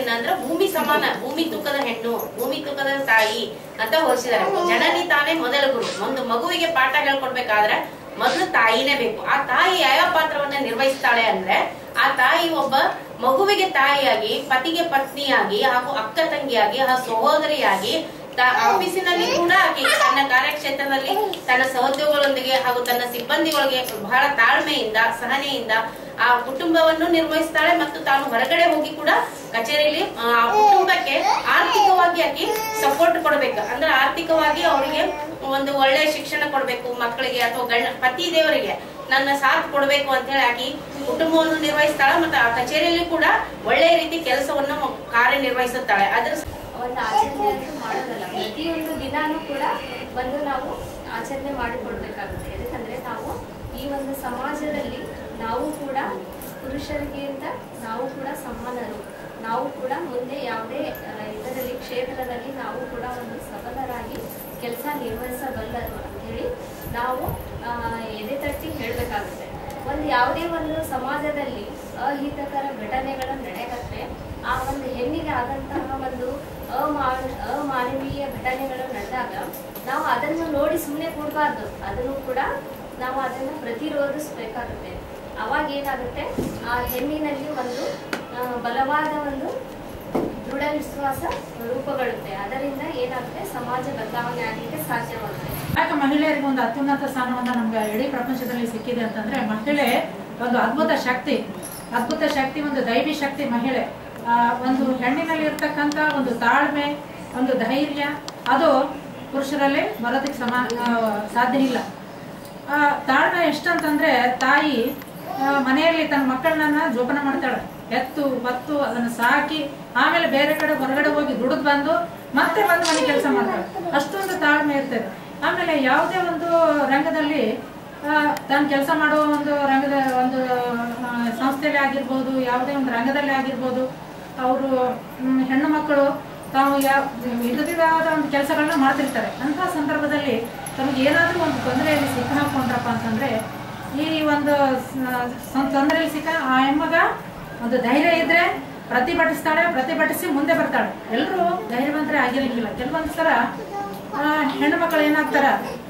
ತಾಯಿಯನ್ನ ಅಂದ್ರೆ ಭೂಮಿ ಸಮಾನ ಭೂಮಿ ತೂಕದ ಹೆಣ್ಣು ಭೂಮಿ ತೂಕದ ತಾಯಿ ಅಂತ ಹೋಲಿಸಿದ್ದಾರೆ ಜನನಿ ತಾನೇ ಮೊದಲ ಗುರು ಒಂದು ಮಗುವಿಗೆ ಪಾಠ ಹೇಳ್ಕೊಡ್ಬೇಕಾದ್ರೆ ಮೊದಲು ತಾಯಿನೇ ಬೇಕು ಆ ತಾಯಿ ಯಾವ ಪಾತ್ರವನ್ನ ನಿರ್ವಹಿಸ್ತಾಳೆ ಅಂದ್ರೆ ಆ ತಾಯಿ ಒಬ್ಬ ಮಗುವಿಗೆ ತಾಯಿಯಾಗಿ ಪತಿಗೆ ಪತ್ನಿಯಾಗಿ ಹಾಗೂ ಅಕ್ಕ ತಂಗಿಯಾಗಿ ಆ ಸಹೋದರಿಯಾಗಿ ತ- ಆಫೀಸಿನಲ್ಲಿ ಕೂಡ ಆಕೆ ತನ್ನ ಕಾರ್ಯಕ್ಷೇತ್ರದಲ್ಲಿ ತನ್ನ ಸಹೋದ್ಯೋಗಿಗಳೊಂದಿಗೆ ಹಾಗೂ ತನ್ನ ಸಿಬ್ಬಂದಿಗಳಿಗೆ ಬಹಳ ತಾಳ್ಮೆಯಿಂದ ಸಹನೆಯಿಂದ ಆ ಕುಟುಂಬವನ್ನು ನಿರ್ವಹಿಸ್ತಾಳೆ ಮತ್ತು ತಾನು ಹೊರಗಡೆ ಹೋಗಿ ಕೂಡ ಕಚೇರಿಯಲ್ಲಿ ಆ ಕುಟುಂಬಕ್ಕೆ ಆರ್ಥಿಕವಾಗಿ ಆಕಿ ಸಪೋರ್ಟ್ ಕೊಡ್ಬೇಕು ಅಂದ್ರೆ ಆರ್ಥಿಕವಾಗಿ ಅವರಿಗೆ ಒಂದು ಒಳ್ಳೆ ಶಿಕ್ಷಣ ಕೊಡ್ಬೇಕು ಮಕ್ಕಳಿಗೆ ಅಥವಾ ಗಂಡ ಪತಿ ದೇವರಿಗೆ ನನ್ನ ಸಾಥ್ ಕೊಡ್ಬೇಕು ಅಂತ ಹೇಳಿ ಆಕಿ ಕುಟುಂಬವನ್ನು ನಿರ್ವಹಿಸ್ತಾಳೆ ಮತ್ತು ಆ ಕಚೇರಿಯಲ್ಲಿ ಕೂಡ ಒಳ್ಳೆ ರೀತಿ ಕೆಲಸವನ್ನು ಕಾರ್ಯನಿರ್ವಹಿಸುತ್ತಾಳೆ ಅದ್ರ ಒಂದು ಆಚರಣೆ ಅಂತೂ ಮಾಡೋದಲ್ಲ ಪ್ರತಿಯೊಂದು ದಿನಾನೂ ಕೂಡ ಬಂದು ನಾವು ಆಚರಣೆ ಮಾಡಿಕೊಡ್ಬೇಕಾಗುತ್ತೆ ಯಾಕಂದ್ರೆ ನಾವು ಈ ಒಂದು ಸಮಾಜದಲ್ಲಿ ನಾವು ಕೂಡ ಪುರುಷರಿಗಿಂತ ನಾವು ಕೂಡ ಸಮಾನರು ನಾವು ಕೂಡ ಮುಂದೆ ಯಾವುದೇ ಆ, ಇದರಲ್ಲಿ ಕ್ಷೇತ್ರದಲ್ಲಿ ನಾವು ಕೂಡ ಒಂದು ಸಬಲರಾಗಿ ಕೆಲಸ ನಿರ್ವಹಿಸಬಲ್ಲರು ಅಂತೇಳಿ ನಾವು ಆ, ಎದೆ ತಟ್ಟಿ ಹೇಳಬೇಕಾಗುತ್ತೆ ಒಂದು ಯಾವುದೇ ಒಂದು ಸಮಾಜದಲ್ಲಿ ಅಹಿತಕರ ಘಟನೆಗಳು ನಡೆಯಕತ್ತೆ ಆ ಒಂದು ಹೆಣ್ಣಿಗೆ ಆದಂತಹ ಒಂದು ಅಮಾನ ಅಮಾನವೀಯ ಘಟನೆಗಳು ನಡೆದಾಗ ನಾವು ಅದನ್ನು ನೋಡಿ ಸುಮ್ಮನೆ ಕೂಡಬಾರ್ದು ಅದನ್ನು ಕೂಡ ನಾವು ಅದನ್ನು ಪ್ರತಿರೋಧಿಸಬೇಕಾಗುತ್ತೆ ಅವಾಗ ಏನಾಗುತ್ತೆ ಆ ಹೆಣ್ಣಿನಲ್ಲಿ ಒಂದು ಆ, ಬಲವಾದ ಒಂದು ದೃಢ ವಿಶ್ವಾಸ ರೂಪುಗೊಳ್ಳುತ್ತೆ ಅದರಿಂದ ಏನಾಗುತ್ತೆ ಸಮಾಜ ಬದಲಾವಣೆ ಆಗಲಿಕ್ಕೆ ಸಾಧ್ಯವಾಗುತ್ತೆ ಯಾಕೆ ಮಹಿಳೆಯರಿಗೆ ಒಂದು ಅತ್ಯುನ್ನತ ಸ್ಥಾನವನ್ನ ನಮ್ಗೆ ಇಡೀ ಪ್ರಪಂಚದಲ್ಲಿ ಸಿಕ್ಕಿದೆ ಅಂತಂದ್ರೆ ಮಹಿಳೆ ಒಂದು ಅದ್ಭುತ ಶಕ್ತಿ ಅದ್ಭುತ ಶಕ್ತಿ ಒಂದು ದೈವಿ ಶಕ್ತಿ ಮಹಿಳೆ ಆ, ಒಂದು ಹೆಣ್ಣಿನಲ್ಲಿ ಇರ್ತಕ್ಕಂಥ ಒಂದು ತಾಳ್ಮೆ ಒಂದು ಧೈರ್ಯ ಅದು ಪುರುಷರಲ್ಲಿ ಬರೋದಕ್ಕೆ ಸಮ ಆ, ಸಾಧ್ಯ ಇಲ್ಲ ಆ, ತಾಳ್ಮೆ ಎಷ್ಟಂತಂದ್ರೆ ತಾಯಿ ಆ, ಮನೆಯಲ್ಲಿ ತನ್ನ ಮಕ್ಕಳನ್ನ ಜೋಪಾನ ಮಾಡ್ತಾಳೆ ಎತ್ತು ಬತ್ತು ಅದನ್ನ ಸಾಕಿ ಆಮೇಲೆ ಬೇರೆ ಕಡೆ ಹೊರಗಡೆ ಹೋಗಿ ದುಡಿದು ಬಂದು ಮತ್ತೆ ಬಂದು ಮನೆ ಕೆಲಸ ಮಾಡ್ತಾಳೆ ಅಷ್ಟೊಂದು ತಾಳ್ಮೆ ಇರ್ತದೆ ಆಮೇಲೆ ಯಾವುದೇ ಒಂದು ರಂಗದಲ್ಲಿ ತಾನು ಕೆಲಸ ಮಾಡುವ ಒಂದು ರಂಗದ ಒಂದು ಆ, ಸಂಸ್ಥೆಯಲ್ಲಿ ಆಗಿರ್ಬೋದು ಯಾವುದೇ ಒಂದು ರಂಗದಲ್ಲಿ ಆಗಿರ್ಬೋದು ಅವರು ಹೆಣ್ಣು ಮಕ್ಕಳು ತಾವು ಯಾವ ವಿಧವಿಧವಾದ ಒಂದು ಕೆಲಸಗಳನ್ನ ಮಾಡ್ತಿರ್ತಾರೆ ಅಂತಹ ಸಂದರ್ಭದಲ್ಲಿ ತಮಗೆ ಏನಾದರೂ ಒಂದು ತೊಂದರೆಯಲ್ಲಿ ಸಿಕ್ಕಾಕೊಂಡ್ರಪ್ಪ ಅಂತಂದ್ರೆ ಈ ಒಂದು ಸ- ಸ- ತೊಂದರೆಯಲ್ಲಿ ಸಿಕ್ಕ ಆ ಹೆಣ್ಮಗ ಒಂದು ಧೈರ್ಯ ಇದ್ರೆ ಪ್ರತಿಭಟಿಸ್ತಾಳೆ ಪ್ರತಿಭಟಿಸಿ ಮುಂದೆ ಬರ್ತಾಳೆ ಎಲ್ಲರೂ ಧೈರ್ಯವಂತರೇ ಆಗಿರಂಗಿಲ್ಲ ಕೆಲವೊಂದು ಸಲ ಆ, ಹೆಣ್ಣು ಮಕ್ಕಳು ಏನಾಗ್ತಾರ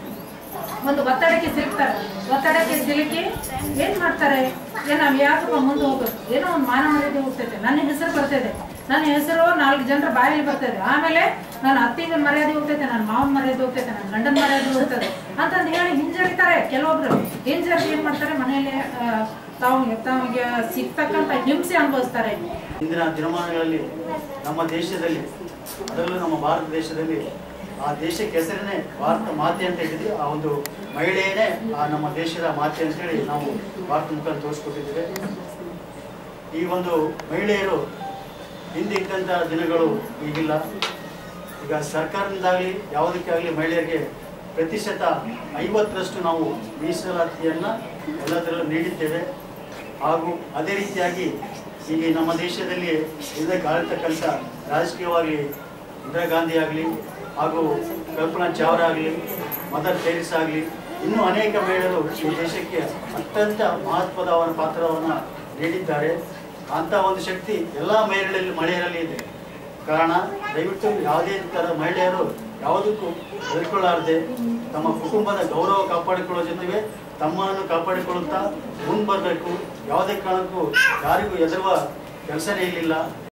ಒಂದು ಒತ್ತಡಕ್ಕೆ ಸಿಲುಕ್ತಾರೆ ಒತ್ತಡಕ್ಕೆ ಸಿಲುಕಿ ಏನ್ ಮಾಡ್ತಾರೆ ಏನ್ ನಾವ್ ಯಾಕಪ್ಪ ಮುಂದೆ ಹೋಗೋದು ಏನೋ ಒಂದು ಮಾನ ಮರ್ಯಾದೆ ಹೋಗ್ತೈತೆ ನನ್ನ ಹೆಸರು ಬರ್ತೈತೆ ನನ್ನ ಹೆಸರು ನಾಲ್ಕು ಜನರ ಬಾಯಲ್ಲಿ ಬರ್ತದೆ ಆಮೇಲೆ ನನ್ನ ಅತ್ತಿನ ಮರ್ಯಾದೆ ಹೋಗ್ತೈತೆ ನನ್ನ ಮಾವನ ಮರ್ಯಾದೆ ಹೋಗ್ತೈತೆ ನನ್ನ ಗಂಡನ ಮರ್ಯಾದೆ ಹೋಗ್ತದೆ ಅಂತಂದು ಹೇಳಿ ಹಿಂಜರಿತಾರೆ ಕೆಲವೊಬ್ರು ಹಿಂಜರಿ ಏನ್ ಮಾಡ್ತಾರೆ ಮನೆಯಲ್ಲಿ ಆ, ತಾವು ತಮಗೆ ಸಿಗ್ತಕ್ಕಂಥ ಹಿಂಸೆ ಅನುಭವಿಸ್ತಾರೆ ಇಂದಿನ ದಿನಮಾನಗಳಲ್ಲಿ ನಮ್ಮ ದೇಶದಲ್ಲಿ ಅದರಲ್ಲೂ ನಮ್ಮ ಭಾರತ ದೇಶದಲ್ಲಿ ಆ ದೇಶಕ್ಕೆ ಹೆಸರನ್ನೇ ಭಾರತ ಮಾತೆ ಅಂತ ಹೇಳಿದ್ವಿ ಆ ಒಂದು ಮಹಿಳೆಯೇ ಆ ನಮ್ಮ ದೇಶದ ಮಾತೆ ಅಂತೇಳಿ ನಾವು ಭಾರತ ಮುಖಾಂತರ ತೋರಿಸ್ಕೊಟ್ಟಿದ್ದೇವೆ ಈ ಒಂದು ಮಹಿಳೆಯರು ಹಿಂದೆ ಇದ್ದಂಥ ದಿನಗಳು ಈಗಿಲ್ಲ ಈಗ ಸರ್ಕಾರದಿಂದಾಗಲಿ ಯಾವುದಕ್ಕಾಗಲಿ ಮಹಿಳೆಯರಿಗೆ ಪ್ರತಿಶತ ಐವತ್ತರಷ್ಟು ನಾವು ಮೀಸಲಾತಿಯನ್ನು ಎಲ್ಲದರಲ್ಲೂ ನೀಡಿದ್ದೇವೆ ಹಾಗೂ ಅದೇ ರೀತಿಯಾಗಿ ಇಲ್ಲಿ ನಮ್ಮ ದೇಶದಲ್ಲಿ ಇದಕ್ಕೆ ಆಳ್ತಕ್ಕಂಥ ರಾಜಕೀಯವಾಗಿ ಇಂದಿರಾ ಗಾಂಧಿ ಆಗಲಿ ಹಾಗೂ ಕಲ್ಪನಾ ಚಾವ್ಲಾ ಆಗಲಿ ಮದರ್ ಟೆರಿಸ್ ಆಗಲಿ ಇನ್ನೂ ಅನೇಕ ಮಹಿಳೆಯರು ಈ ದೇಶಕ್ಕೆ ಅತ್ಯಂತ ಮಹತ್ವದ ಅವರ ಪಾತ್ರವನ್ನು ನೀಡಿದ್ದಾರೆ ಅಂತ ಒಂದು ಶಕ್ತಿ ಎಲ್ಲ ಮಹಿಳೆಯರಲ್ಲಿ ಮಹಿಳೆಯರಲ್ಲಿ ಇದೆ ಕಾರಣ ದಯವಿಟ್ಟು ಯಾವುದೇ ಥರ ಮಹಿಳೆಯರು ಯಾವುದಕ್ಕೂ ಹೆದರ್ಕೊಳ್ಳಾರದೆ ತಮ್ಮ ಕುಟುಂಬದ ಗೌರವ ಕಾಪಾಡಿಕೊಳ್ಳೋ ಜೊತೆಗೆ ತಮ್ಮನ್ನು ಕಾಪಾಡಿಕೊಳ್ಳುತ್ತಾ ಮುಂದೆ ಬರಬೇಕು ಯಾವುದೇ ಕಾರಣಕ್ಕೂ ಯಾರಿಗೂ ಹೆದರುವ ಕೆಲಸನೇ ಇರಲಿಲ್ಲ